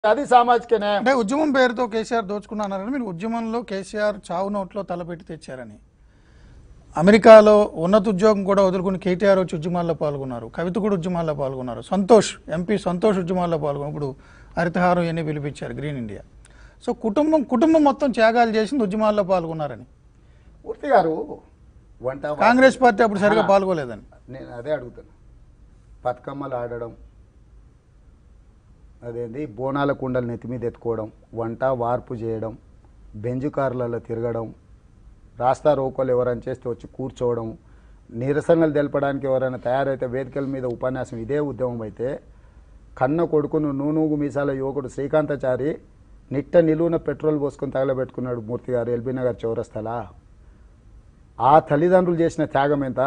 అది సామాజిక న్యాయం అంటే ఉద్యమం పేరుతో కేసీఆర్ దోచుకున్నారని మీరు ఉద్యమంలో కేసీఆర్ చావు నోట్లో తలపెట్టి తెచ్చారని అమెరికాలో ఉన్నత ఉద్యోగం కూడా వదులుకుని కేటీఆర్ వచ్చి ఉద్యమాల్లో పాల్గొన్నారు కవిత కూడా ఉద్యమాల్లో పాల్గొన్నారు సంతోష్ ఎంపీ సంతోష్ ఉద్యమాల్లో పాల్గొన్నారు ఇప్పుడు హరితహారం ఇవన్నీ పిలిపించారు గ్రీన్ ఇండియా సో కుటుంబం కుటుంబం మొత్తం త్యాగాలు చేసింది ఉద్యమాల్లో పాల్గొన్నారని మూర్తి గారు వంట కాంగ్రెస్ పార్టీ అప్పుడు సరిగా పాల్గొలేదని నేను అదే అడుగుతున్నా బతుకమ్మలు ఆడడం అదేంది బోనాల కుండలు నెత్తి మీద ఎత్తుకోవడం వంట వార్పు చేయడం బెంజు కార్లలో తిరగడం రాస్తా రోకోలు ఎవరైనా చేస్తే వచ్చి కూర్చోవడం నిరసనలు తెలపడానికి ఎవరైనా తయారైతే వేదికల మీద ఉపన్యాసం ఇదే ఉద్యమం అయితే కన్న కొడుకును నూనూగు మీసాల యువకుడు శ్రీకాంతాచారి నిట్ట నిలువున పెట్రోల్ పోసుకొని తగలబెట్టుకున్నాడు మూర్తి గారు ఎల్బీ నగర్ చౌరస్తలా ఆ తల్లిదండ్రులు చేసిన త్యాగం ఎంత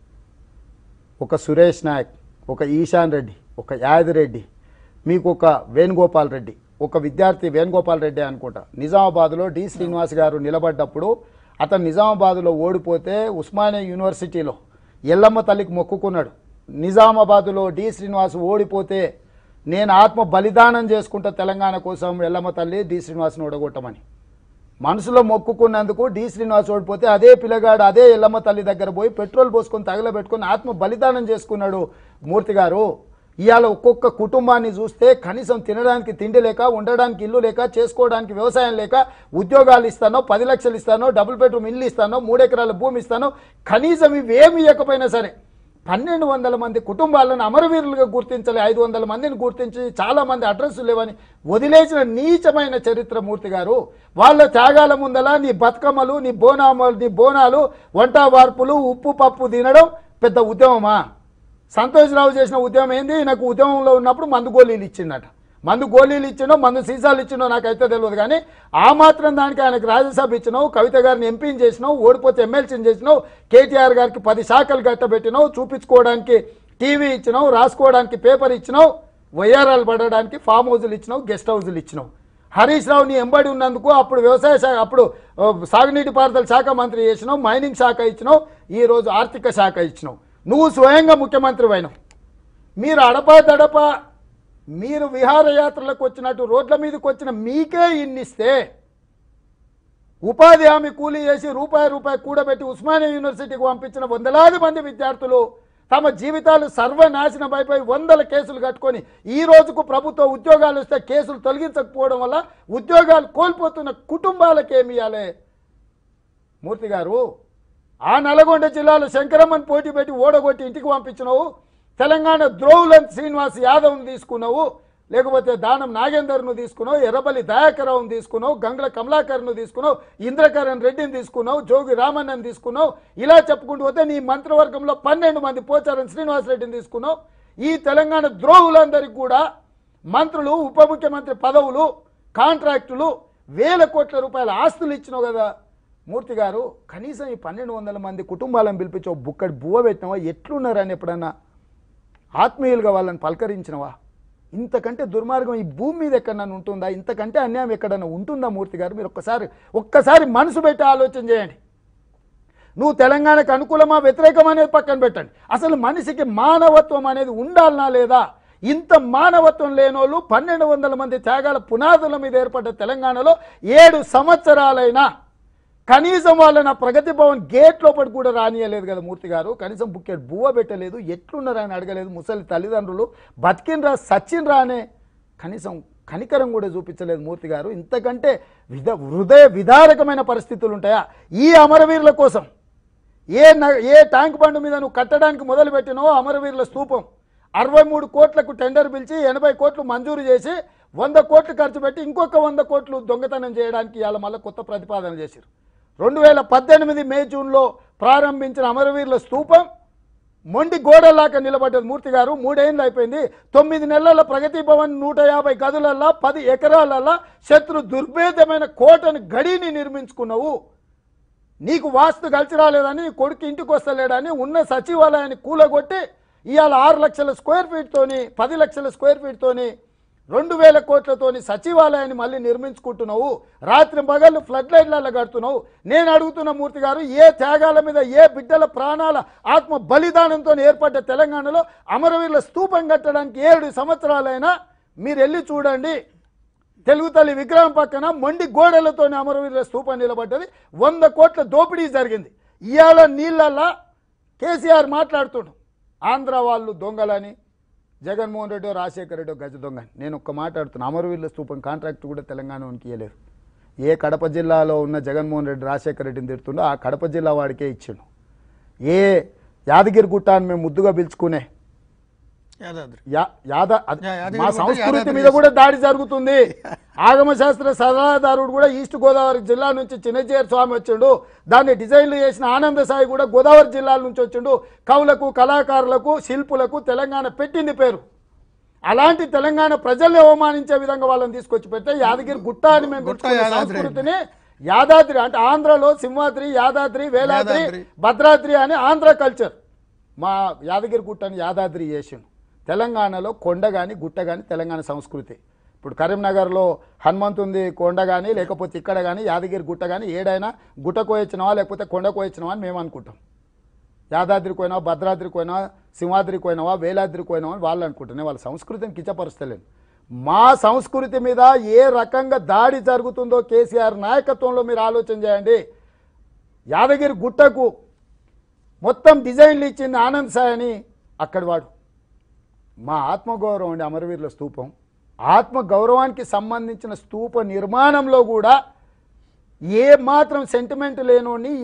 ఒక సురేష్ నాయక్ ఒక ఈశాన్ రెడ్డి ఒక యాదిరెడ్డి మీకు ఒక వేణుగోపాల్ రెడ్డి ఒక విద్యార్థి వేణుగోపాల్ రెడ్డి అనుకుంటా నిజామాబాద్లో డి శ్రీనివాస్ గారు నిలబడ్డప్పుడు అతను నిజామాబాద్లో ఓడిపోతే ఉస్మానియా యూనివర్సిటీలో ఎల్లమ్మ తల్లికి మొక్కుకున్నాడు నిజామాబాద్లో డి శ్రీనివాస్ ఓడిపోతే నేను ఆత్మ బలిదానం చేసుకుంటా తెలంగాణ కోసం ఎల్లమ్మ తల్లి డి శ్రీనివాస్ని ఓడగొట్టమని మనసులో మొక్కుకున్నందుకు డి శ్రీనివాస్ ఓడిపోతే అదే పిల్లగాడు అదే ఎల్లమ్మ తల్లి దగ్గర పోయి పెట్రోల్ పోసుకొని తగలబెట్టుకొని ఆత్మ బలిదానం చేసుకున్నాడు మూర్తి గారు ఇవాళ ఒక్కొక్క కుటుంబాన్ని చూస్తే కనీసం తినడానికి తిండి లేక ఉండడానికి ఇల్లు లేక చేసుకోవడానికి వ్యవసాయం లేక ఉద్యోగాలు ఇస్తానో పది లక్షలు ఇస్తానో డబుల్ బెడ్రూమ్ ఇల్లు ఇస్తానో మూడెకరాల భూమి ఇస్తానో కనీసం ఇవేమి ఇవ్వకపోయినా సరే పన్నెండు వందల మంది కుటుంబాలను అమరవీరులుగా గుర్తించాలి ఐదు వందల మందిని గుర్తించి చాలా మంది అడ్రస్లు లేవని వదిలేసిన నీచమైన చరిత్ర మూర్తి గారు వాళ్ళ త్యాగాల ముందల నీ బతుకమ్మలు నీ బోనామలు నీ బోనాలు వంట వార్పులు ఉప్పు పప్పు తినడం పెద్ద ఉద్యమమా సంతోష్రావు చేసిన ఉద్యమం ఏంది నాకు ఉద్యమంలో ఉన్నప్పుడు మందు గోళీలు ఇచ్చిండట మందు గోళీలు ఇచ్చినో మందు సీసాలు ఇచ్చినో నాకైతే తెలియదు కానీ ఆ మాత్రం దానికి ఆయనకు రాజ్యసభ ఇచ్చినావు కవిత గారిని ఎంపీని చేసినావు ఓడిపోతే ఎమ్మెల్సీని చేసినావు కేటీఆర్ గారికి పది శాఖలు కట్టబెట్టినావు చూపించుకోవడానికి టీవీ ఇచ్చినావు రాసుకోవడానికి పేపర్ ఇచ్చినావు వయ్యారాలు పడడానికి ఫామ్ హౌజులు ఇచ్చినావు గెస్ట్ హౌజులు ఇచ్చినావు హరీష్ రావు నీ ఎంబడి ఉన్నందుకు అప్పుడు వ్యవసాయ శాఖ అప్పుడు ఆ, సాగునీటి పారుదల శాఖ మంత్రి చేసినావు మైనింగ్ శాఖ ఇచ్చినావు ఈ రోజు ఆర్థిక శాఖ ఇచ్చినావు నువ్వు స్వయంగా ముఖ్యమంత్రి అయినావు మీరు అడపా దడప మీరు విహారయాత్రలకు వచ్చినట్టు రోడ్ల మీదకి వచ్చిన మీకే ఇన్నిస్తే ఉపాధి హామీ కూలీ చేసి రూపాయి రూపాయి కూడబెట్టి ఉస్మానియా యూనివర్సిటీకి పంపించిన వందలాది మంది విద్యార్థులు తమ జీవితాలు సర్వనాశనం అయిపోయి వందల కేసులు కట్టుకొని ఈ రోజుకు ప్రభుత్వ ఉద్యోగాలు వస్తే కేసులు తొలగించకపోవడం వల్ల ఉద్యోగాలు కోల్పోతున్న కుటుంబాలకు ఏమి ఇవ్వాలి మూర్తి గారు ఆ నల్గొండ జిల్లాలో శంకరమ్మని పోటీ పెట్టి ఓడగొట్టి ఇంటికి పంపించినావు తెలంగాణ ద్రోవులను శ్రీనివాస్ యాదవ్ను తీసుకున్నావు లేకపోతే దానం నాగేందర్ను తీసుకున్నావు ఎర్రబల్లి దయాకరావును తీసుకున్నావు గంగల కమలాకర్ను తీసుకున్నావు ఇంద్రకరణ్ రెడ్డిని తీసుకున్నావు జోగి రామన్నని తీసుకున్నావు ఇలా చెప్పుకుంటూ పోతే నీ మంత్రివర్గంలో పన్నెండు మంది పోచారం శ్రీనివాస్ రెడ్డిని తీసుకున్నావు ఈ తెలంగాణ ద్రోవులందరికీ కూడా మంత్రులు ఉప ముఖ్యమంత్రి పదవులు కాంట్రాక్టులు వేల కోట్ల రూపాయల ఆస్తులు ఇచ్చినావు కదా మూర్తి గారు కనీసం ఈ పన్నెండు వందల మంది కుటుంబాలను పిలిపించి ఒక బుక్కడి బువ్వ పెట్టినవా ఎట్లున్నారని ఎప్పుడన్నా ఆత్మీయులుగా వాళ్ళని పలకరించినవా ఇంతకంటే దుర్మార్గం ఈ భూమి మీద ఎక్కడన్నా ఉంటుందా ఇంతకంటే అన్యాయం ఎక్కడన్నా ఉంటుందా మూర్తి గారు మీరు ఒక్కసారి ఒక్కసారి మనసు పెట్టి ఆలోచన చేయండి నువ్వు తెలంగాణకు అనుకూలమా వ్యతిరేకమా అనేది పక్కన పెట్టండి అసలు మనిషికి మానవత్వం అనేది ఉండాలనా లేదా ఇంత మానవత్వం లేనోళ్ళు పన్నెండు వందల మంది త్యాగాల పునాదుల మీద ఏర్పడ్డ తెలంగాణలో ఏడు సంవత్సరాలైనా కనీసం వాళ్ళని ఆ ప్రగతి భవన్ గేట్ లోపల కూడా రానియలేదు కదా మూర్తి గారు కనీసం బుక్కెట్ బువ్వ పెట్టలేదు ఎట్లున్నారని అడగలేదు ముసలి తల్లిదండ్రులు బతికినరా సచ్చినరా అనే కనీసం కనికరం కూడా చూపించలేదు మూర్తి గారు ఇంతకంటే విధ హృదయ విదారకమైన పరిస్థితులు ఉంటాయా ఈ అమరవీరుల కోసం ఏ న- ఏ ట్యాంక్ బండ్ మీద నువ్వు కట్టడానికి మొదలుపెట్టినో అమరవీరుల స్తూపం అరవై మూడు కోట్లకు టెండర్ పిలిచి ఎనభై కోట్లు మంజూరు చేసి వంద కోట్లు ఖర్చు పెట్టి ఇంకొక వంద కోట్లు దొంగతనం చేయడానికి ఇవాళ మళ్ళీ కొత్త ప్రతిపాదన చేశారు రెండు వేల పద్దెనిమిది మే జూన్లో ప్రారంభించిన అమరవీరుల స్తూపం మొండి గోడలాగా నిలబడ్డది మూర్తి గారు మూడేళ్ళు అయిపోయింది తొమ్మిది నెలల ప్రగతి భవన్ నూట యాభై గదులల్లా పది ఎకరాలల్లా శత్రు దుర్భేదమైన కోటను గడిని నిర్మించుకున్నావు నీకు వాస్తు కలిసి రాలేదని నీ కొడుకు ఇంటికి వస్తలేడని ఉన్న సచివాలయాన్ని కూలగొట్టి ఇవాళ ఆరు లక్షల స్క్వేర్ ఫీట్తోని పది లక్షల స్క్వేర్ ఫీట్తోని రెండు వేల కోట్లతోని సచివాలయాన్ని మళ్ళీ నిర్మించుకుంటున్నావు రాత్రి పగళ్ళు ఫ్లడ్ లైట్లలో కడుతున్నావు నేను అడుగుతున్న మూర్తి గారు ఏ త్యాగాల మీద ఏ బిడ్డల ప్రాణాల ఆత్మ బలిదానంతో ఏర్పడ్డ తెలంగాణలో అమరవీరుల స్తూపం కట్టడానికి ఏడు సంవత్సరాలైనా మీరు వెళ్ళి చూడండి తెలుగు తల్లి విగ్రహం పక్కన మొండి గోడలతోనే అమరవీరుల స్తూపం నిలబడ్డది వంద కోట్ల దోపిడీ జరిగింది ఇవాళ నీళ్ళల్లా కేసీఆర్ మాట్లాడుతుండు ఆంధ్ర వాళ్ళు దొంగలని జగన్మోహన్ రెడ్డి రాజశేఖర రెడ్డి గజ దొంగ అని. నేను ఒక్క మాట్లాడుతున్నా అమరవీరుల స్తూపం కాంట్రాక్ట్ కూడా తెలంగాణకి ఇవ్వలేదు ఏ కడప జిల్లాలో ఉన్న జగన్మోహన్ రెడ్డి రాజశేఖర రెడ్డిని తిడుతుండో ఆ కడప జిల్లా వాడికే ఇచ్చిండు ఏ యాదగిరి గుట్ట అని మేము ముద్దుగా పిలుచుకునే యాదాద్రి యా- యాద అది- యా- యాదగిరి మా గుట్ట సంస్కృతి యాదాద్రి మీద కూడా దాడి జరుగుతుంది ఆగమ శాస్త్ర సలహాదారుడు కూడా ఈస్ట్ గోదావరి జిల్లా నుంచి చిన్నజేరు స్వామి వచ్చిండు దాన్ని డిజైన్లు చేసిన ఆనంద సాయి కూడా గోదావరి జిల్లాల నుంచి వచ్చిండు కవులకు కళాకారులకు శిల్పులకు తెలంగాణ పెట్టింది పేరు అలాంటి తెలంగాణ ప్రజల్ని అవమానించే విధంగా వాళ్ళని తీసుకొచ్చి పెడితే యాదగిరి గుట్ట అని మేము గుట్ట పిలుచుకునే యాదాద్రి. సంస్కృతిని యాదాద్రి అంటే ఆంధ్రలో సింహాద్రి యాదాద్రి వేలాద్రి యాదాద్రి. భద్రాద్రి అని ఆంధ్ర కల్చర్ మా యాదగిరి గుట్టని యాదాద్రి చేసిండు తెలంగాణలో కొండ కానీ గుట్ట కానీ తెలంగాణ సంస్కృతి ఇప్పుడు కరీంనగర్లో హనుమంతుంది కొండ కానీ లేకపోతే ఇక్కడ కానీ యాదగిరి గుట్ట కానీ ఏడైనా గుట్ట కోయచ్చినవా లేకపోతే కొండ కోయచ్చినవా అని మేము అనుకుంటాం యాదాద్రికి పోయినావా భద్రాద్రికి పోయినావా సింహాద్రికి పోయినావా వేలాద్రికి పోయినావా అని వాళ్ళు అనుకుంటున్నాయి వాళ్ళ సంస్కృతిని కిచ్చపరుస్తలేను మా సంస్కృతి మీద ఏ రకంగా దాడి జరుగుతుందో కేసీఆర్ నాయకత్వంలో మీరు ఆలోచన చేయండి యాదగిరి గుట్టకు మొత్తం డిజైన్లు ఇచ్చింది ఆనంద్ సాయ్ అని అక్కడి వాడు మా ఆత్మగౌరవం అండి అమరవీరుల స్తూపం ఆత్మ గౌరవానికి సంబంధించిన స్తూప నిర్మాణంలో కూడా ఏ మాత్రం సెంటిమెంట్ లేనోని